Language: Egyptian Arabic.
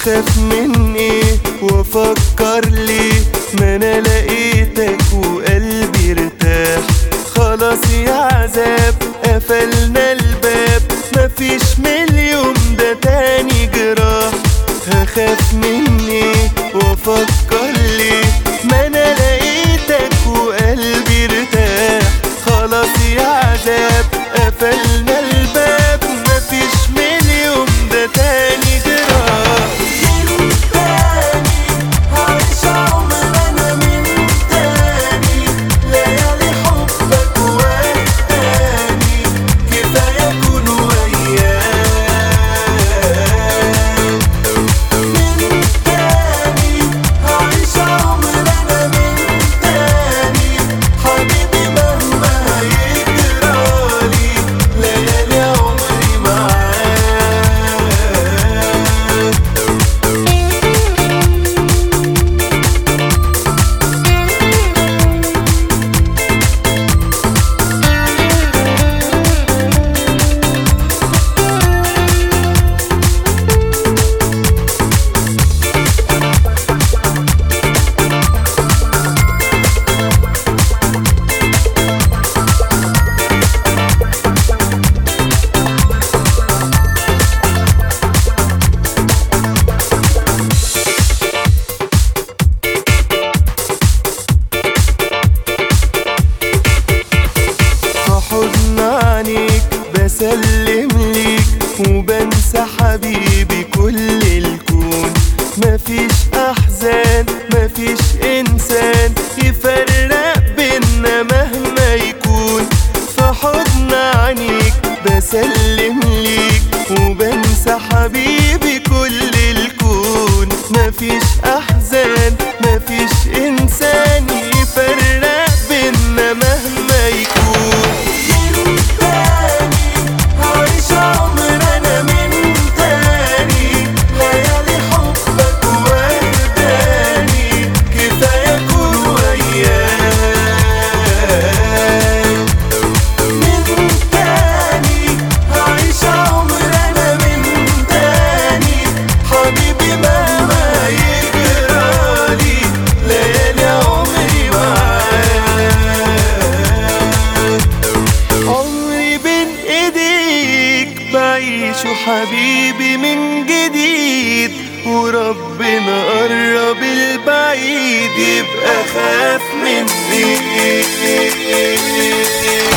هخاف من ايه وافكر ليه ما انا لقيتك وقلبي ارتاح خلاص يا عذاب قفلنا الباب مفيش من اليوم ده تاني جراح هخاف من ايه وافكر ليه ما انا لقيتك وقلبي ارتاح خلاص يا عذاب قفلنا الباب مفيش من اليوم ده تاني جراح من تاني هعيش عمر انا من تاني ليالي حبك وحداني كفايه اكون وياك من تاني هعيش عمر انا من تاني حبيبي مهما هيجرالي ليالي عمري معاك في حضن عينيك بسلم ليك وبنسى حبيبي كل الكون مفيش احزان مفيش انسان يفرق بينا مهما يكون في حضن عينيك بسلم ليك وبنسى حبيبي كل الكون مفيش احزان مفيش انسان يفرق بينا مهما يكون من تاني هعيش عمر انا من تاني ليالي حبك وحداني كفايه اكون وياك من تاني هعيش عمر انا من تاني حبيبي مهما يجرالي ليالي عمري معاك عمري بين ايديك بعيشه حبيبي من جديد وربنا قرب البعيد يبقى خاف مني